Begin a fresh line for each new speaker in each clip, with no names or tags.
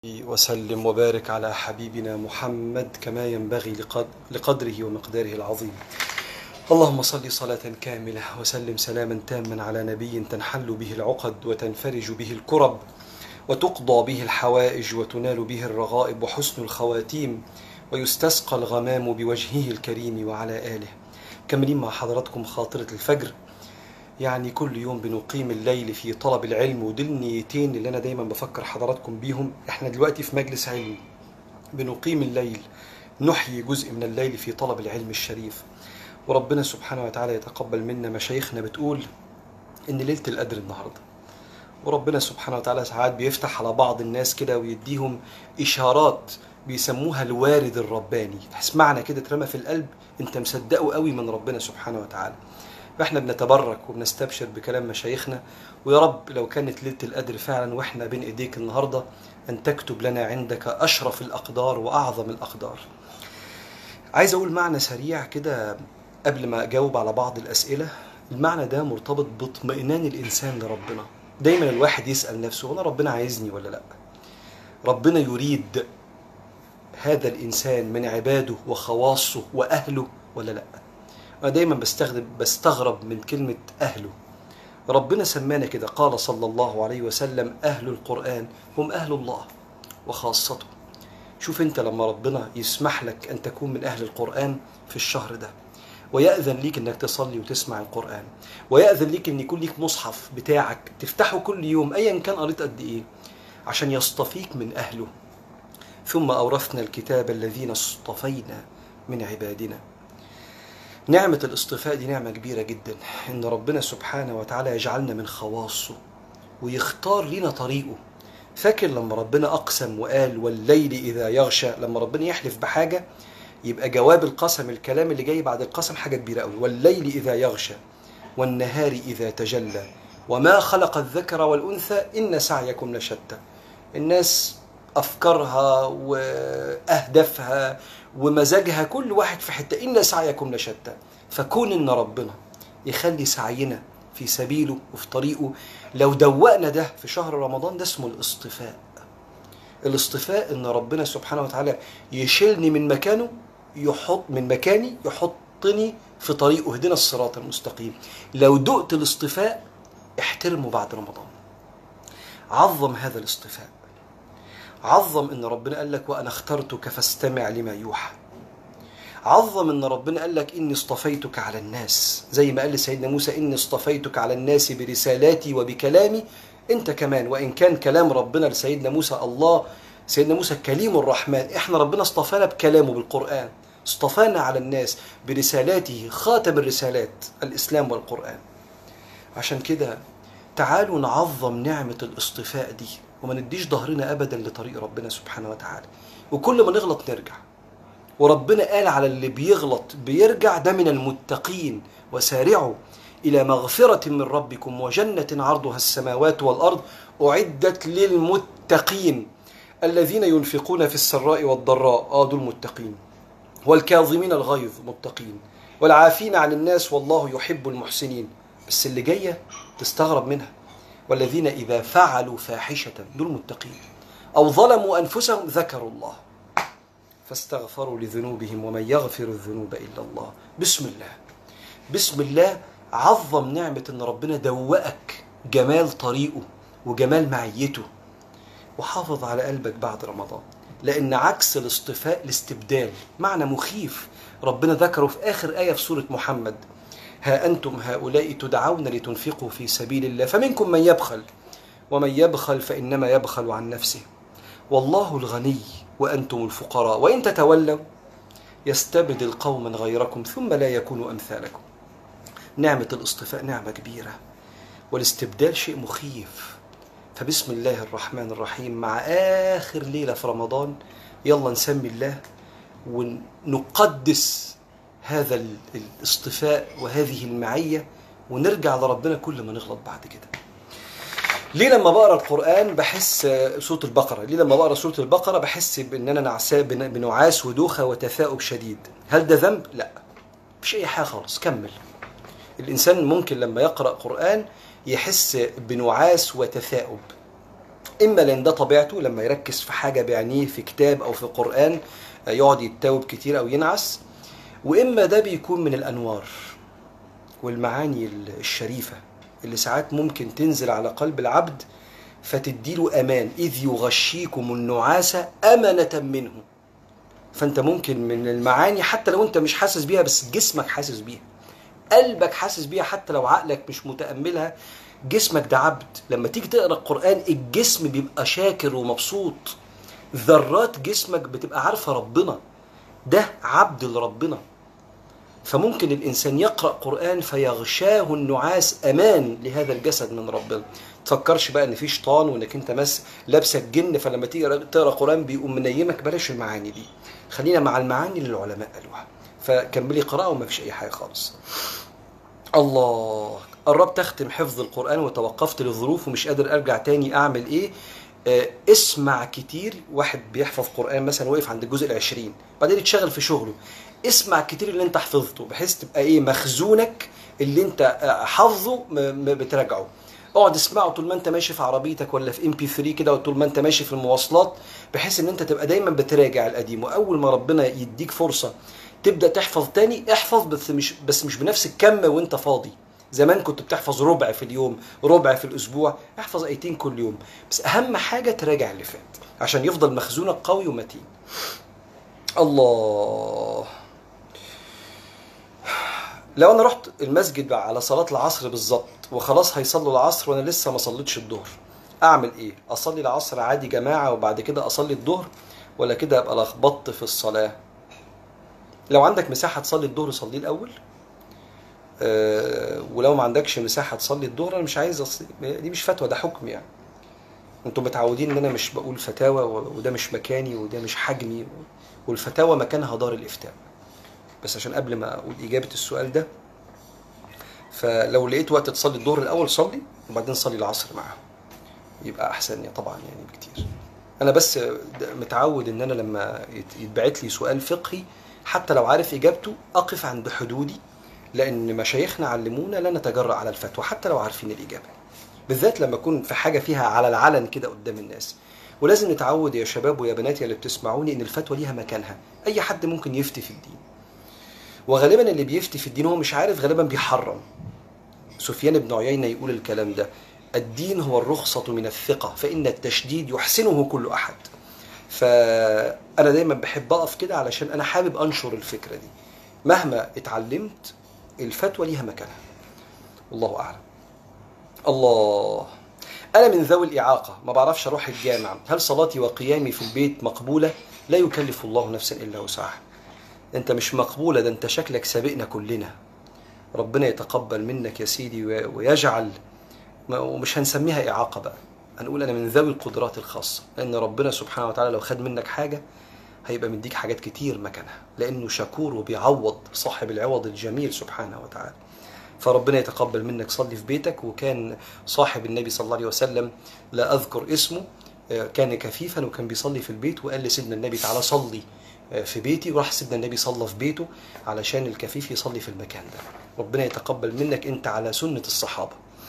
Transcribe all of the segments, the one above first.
وسلم وبارك على حبيبنا محمد كما ينبغي لقدره ومقداره العظيم اللهم صل صلاة كاملة وسلم سلاما تاما على نبي تنحل به العقد وتنفرج به الكرب وتقضى به الحوائج وتنال به الرغائب وحسن الخواتيم ويستسقى الغمام بوجهه الكريم وعلى آله كملين مع حضراتكم خاطرة الفجر يعني كل يوم بنقيم الليل في طلب العلم ودول النيتين اللي انا دايما بفكر حضراتكم بيهم احنا دلوقتي في مجلس علم بنقيم الليل نحيي جزء من الليل في طلب العلم الشريف وربنا سبحانه وتعالى يتقبل منا مشايخنا بتقول ان ليله القدر النهارده وربنا سبحانه وتعالى ساعات بيفتح على بعض الناس كده ويديهم اشارات بيسموها الوارد الرباني تحس معنى كده اترمى في القلب انت مصدقه قوي من ربنا سبحانه وتعالى فاحنا بنتبرك وبنستبشر بكلام مشايخنا ويا رب لو كانت ليله القدر فعلا واحنا بين ايديك النهارده ان تكتب لنا عندك اشرف الاقدار واعظم الاقدار. عايز اقول معنى سريع كده قبل ما اجاوب على بعض الاسئله المعنى ده مرتبط باطمئنان الانسان لربنا. دايما الواحد يسال نفسه هو ربنا عايزني ولا لا؟ ربنا يريد هذا الانسان من عباده وخواصه واهله ولا لا؟ أنا دايما بستخدم بستغرب من كلمة أهله ربنا سمانا كده قال صلى الله عليه وسلم أهل القرآن هم أهل الله وخاصته شوف أنت لما ربنا يسمح لك أن تكون من أهل القرآن في الشهر ده ويأذن ليك أنك تصلي وتسمع القرآن ويأذن ليك أن يكون ليك مصحف بتاعك تفتحه كل يوم أيا كان قريت قد إيه عشان يصطفيك من أهله ثم أورثنا الكتاب الذين اصطفينا من عبادنا نعمة الاصطفاء دي نعمة كبيرة جدا إن ربنا سبحانه وتعالى يجعلنا من خواصه ويختار لنا طريقه فاكر لما ربنا أقسم وقال والليل إذا يغشى لما ربنا يحلف بحاجة يبقى جواب القسم الكلام اللي جاي بعد القسم حاجة كبيرة قوي والليل إذا يغشى والنهار إذا تجلى وما خلق الذكر والأنثى إن سعيكم لشتى الناس أفكارها وأهدافها ومزاجها كل واحد في حتة إن سعيكم لشتى فكون إن ربنا يخلي سعينا في سبيله وفي طريقه لو دوقنا ده في شهر رمضان ده اسمه الاصطفاء الاصطفاء ان ربنا سبحانه وتعالى يشيلني من مكانه يحط من مكاني يحطني في طريقه اهدنا الصراط المستقيم لو دقت الاصطفاء احترمه بعد رمضان عظم هذا الاصطفاء عظم ان ربنا قال لك وانا اخترتك فاستمع لما يوحى عظم ان ربنا قال لك اني اصطفيتك على الناس زي ما قال لسيدنا موسى اني اصطفيتك على الناس برسالاتي وبكلامي انت كمان وان كان كلام ربنا لسيدنا موسى الله سيدنا موسى كليم الرحمن احنا ربنا اصطفانا بكلامه بالقران اصطفانا على الناس برسالاته خاتم الرسالات الاسلام والقران عشان كده تعالوا نعظم نعمه الاصطفاء دي وما نديش ظهرنا ابدا لطريق ربنا سبحانه وتعالى وكل ما نغلط نرجع وربنا قال على اللي بيغلط بيرجع ده من المتقين وسارعوا الى مغفره من ربكم وجنه عرضها السماوات والارض اعدت للمتقين الذين ينفقون في السراء والضراء اه دول متقين والكاظمين الغيظ متقين والعافين عن الناس والله يحب المحسنين بس اللي جايه تستغرب منها والذين إذا فعلوا فاحشة دول متقين أو ظلموا أنفسهم ذكروا الله فاستغفروا لذنوبهم ومن يغفر الذنوب إلا الله بسم الله بسم الله عظم نعمة أن ربنا دوقك جمال طريقه وجمال معيته وحافظ على قلبك بعد رمضان لأن عكس الاصطفاء الاستبدال معنى مخيف ربنا ذكره في آخر آية في سورة محمد ها أنتم هؤلاء تدعون لتنفقوا في سبيل الله فمنكم من يبخل ومن يبخل فإنما يبخل عن نفسه والله الغني وأنتم الفقراء وإن تتولوا يستبدل قوما غيركم ثم لا يكونوا أمثالكم نعمة الاصطفاء نعمة كبيرة والاستبدال شيء مخيف فبسم الله الرحمن الرحيم مع آخر ليلة في رمضان يلا نسمي الله ونقدس هذا الاصطفاء وهذه المعية ونرجع لربنا كل ما نغلط بعد كده ليه لما بقرا القران بحس سوره البقره ليه لما بقرا سوره البقره بحس بان انا نعساء بنعاس ودوخه وتثاؤب شديد هل ده ذنب لا مفيش اي حاجه خالص كمل الانسان ممكن لما يقرا قران يحس بنعاس وتثاؤب اما لان ده طبيعته لما يركز في حاجه بعينيه في كتاب او في قران آه، يقعد يتاوب كتير او ينعس واما ده بيكون من الانوار والمعاني الشريفه اللي ساعات ممكن تنزل على قلب العبد فتديله امان اذ يغشيكم النعاس امنه منه فانت ممكن من المعاني حتى لو انت مش حاسس بيها بس جسمك حاسس بيها قلبك حاسس بيها حتى لو عقلك مش متاملها جسمك ده عبد لما تيجي تقرا القران الجسم بيبقى شاكر ومبسوط ذرات جسمك بتبقى عارفه ربنا ده عبد لربنا فممكن الانسان يقرا قران فيغشاه النعاس امان لهذا الجسد من ربنا تفكرش بقى ان في شيطان وانك انت مس لابسه الجن فلما تيجي تقرا قران بيقوم منيمك بلاش المعاني دي خلينا مع المعاني اللي العلماء قالوها فكملي قراءه وما فيش اي حاجه خالص الله قربت اختم حفظ القران وتوقفت لظروف ومش قادر ارجع تاني اعمل ايه آه، اسمع كتير واحد بيحفظ قران مثلا واقف عند الجزء العشرين بعدين يتشغل في شغله اسمع كتير اللي انت حفظته بحيث تبقى ايه مخزونك اللي انت آه، حافظه م- م- بتراجعه اقعد اسمعه طول ما انت ماشي في عربيتك ولا في ام بي 3 كده وطول ما انت ماشي في المواصلات بحيث ان انت تبقى دايما بتراجع القديم واول ما ربنا يديك فرصه تبدا تحفظ تاني احفظ بس مش بس مش بنفس الكم وانت فاضي زمان كنت بتحفظ ربع في اليوم ربع في الاسبوع احفظ ايتين كل يوم بس اهم حاجه تراجع اللي فات عشان يفضل مخزونك قوي ومتين الله لو انا رحت المسجد بقى على صلاه العصر بالظبط وخلاص هيصلوا العصر وانا لسه ما صليتش الظهر اعمل ايه اصلي العصر عادي جماعه وبعد كده اصلي الظهر ولا كده ابقى لخبطت في الصلاه لو عندك مساحه تصلي الظهر صليه الاول أه ولو ما عندكش مساحه تصلي الظهر انا مش عايز أصلي دي مش فتوى ده حكم يعني انتم متعودين ان انا مش بقول فتاوى وده مش مكاني وده مش حجمي والفتاوى مكانها دار الافتاء بس عشان قبل ما اقول اجابه السؤال ده فلو لقيت وقت تصلي الظهر الاول صلي وبعدين صلي العصر معاهم يبقى احسن طبعا يعني بكتير انا بس متعود ان انا لما يتبعت لي سؤال فقهي حتى لو عارف اجابته اقف عند حدودي لان مشايخنا علمونا لا نتجرأ على الفتوى حتى لو عارفين الاجابه بالذات لما اكون في حاجه فيها على العلن كده قدام الناس ولازم نتعود يا شباب ويا بناتي اللي بتسمعوني ان الفتوى ليها مكانها اي حد ممكن يفتي في الدين وغالبا اللي بيفتي في الدين هو مش عارف غالبا بيحرم سفيان بن عيينة يقول الكلام ده الدين هو الرخصة من الثقة فإن التشديد يحسنه كل أحد فأنا دايما بحب أقف كده علشان أنا حابب أنشر الفكرة دي مهما اتعلمت الفتوى ليها مكانها الله أعلم الله أنا من ذوي الإعاقة ما بعرفش أروح الجامع هل صلاتي وقيامي في البيت مقبولة لا يكلف الله نفسا إلا وسعها أنت مش مقبولة ده أنت شكلك سابقنا كلنا ربنا يتقبل منك يا سيدي ويجعل ومش هنسميها إعاقة بقى هنقول أنا من ذوي القدرات الخاصة لأن ربنا سبحانه وتعالى لو خد منك حاجة هيبقى مديك حاجات كتير مكانها لأنه شكور وبيعوض صاحب العوض الجميل سبحانه وتعالى فربنا يتقبل منك صلي في بيتك وكان صاحب النبي صلى الله عليه وسلم لا أذكر اسمه كان كفيفا وكان بيصلي في البيت وقال لسيدنا النبي تعالى صلي في بيتي وراح سيدنا النبي صلى في بيته علشان الكفيف يصلي في المكان ده ربنا يتقبل منك انت على سنة الصحابة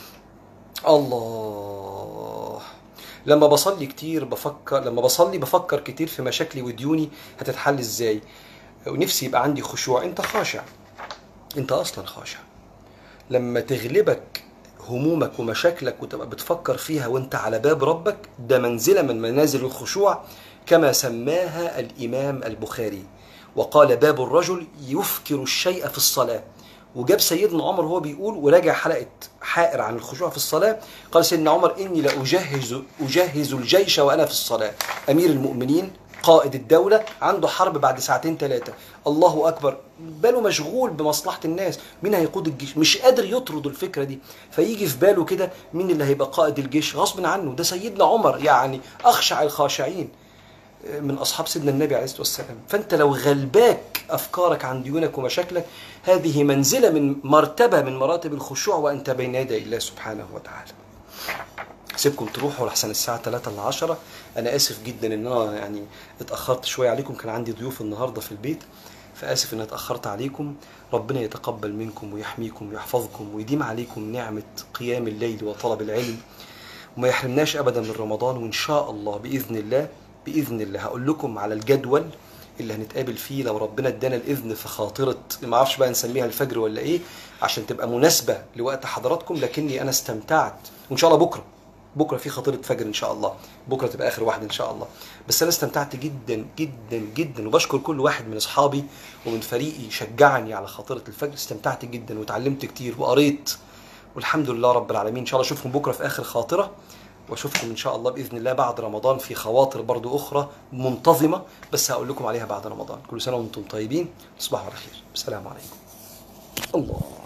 الله لما بصلي كتير بفكر لما بصلي بفكر كتير في مشاكلي وديوني هتتحل ازاي ونفسي يبقى عندي خشوع انت خاشع انت اصلا خاشع لما تغلبك همومك ومشاكلك وتبقى بتفكر فيها وانت على باب ربك ده منزلة من منازل الخشوع كما سماها الإمام البخاري وقال باب الرجل يفكر الشيء في الصلاة وجاب سيدنا عمر هو بيقول وراجع حلقة حائر عن الخشوع في الصلاة قال سيدنا عمر إني لأجهز أجهز الجيش وأنا في الصلاة أمير المؤمنين قائد الدولة عنده حرب بعد ساعتين ثلاثة الله أكبر باله مشغول بمصلحة الناس مين هيقود الجيش مش قادر يطرد الفكرة دي فيجي في باله كده مين اللي هيبقى قائد الجيش غصب عنه ده سيدنا عمر يعني أخشع الخاشعين من اصحاب سيدنا النبي عليه الصلاه والسلام فانت لو غلباك افكارك عن ديونك ومشاكلك هذه منزله من مرتبه من مراتب الخشوع وانت بين يدي الله سبحانه وتعالى سيبكم تروحوا لحسن الساعة 3 ل 10 أنا آسف جدا إن أنا يعني اتأخرت شوية عليكم كان عندي ضيوف النهاردة في البيت فآسف إن اتأخرت عليكم ربنا يتقبل منكم ويحميكم ويحفظكم ويديم عليكم نعمة قيام الليل وطلب العلم وما يحرمناش ابدا من رمضان وان شاء الله باذن الله باذن الله هقول لكم على الجدول اللي هنتقابل فيه لو ربنا ادانا الاذن في خاطره ما اعرفش بقى نسميها الفجر ولا ايه عشان تبقى مناسبه لوقت حضراتكم لكني انا استمتعت وان شاء الله بكره بكره في خطيره فجر ان شاء الله بكره تبقى اخر واحده ان شاء الله بس انا استمتعت جدا جدا جدا وبشكر كل واحد من اصحابي ومن فريقي شجعني على خاطره الفجر استمتعت جدا وتعلمت كتير وقريت والحمد لله رب العالمين ان شاء الله اشوفكم بكره في اخر خاطره واشوفكم ان شاء الله باذن الله بعد رمضان في خواطر برضو اخرى منتظمه بس هقول لكم عليها بعد رمضان كل سنه وانتم طيبين تصبحوا على خير السلام عليكم الله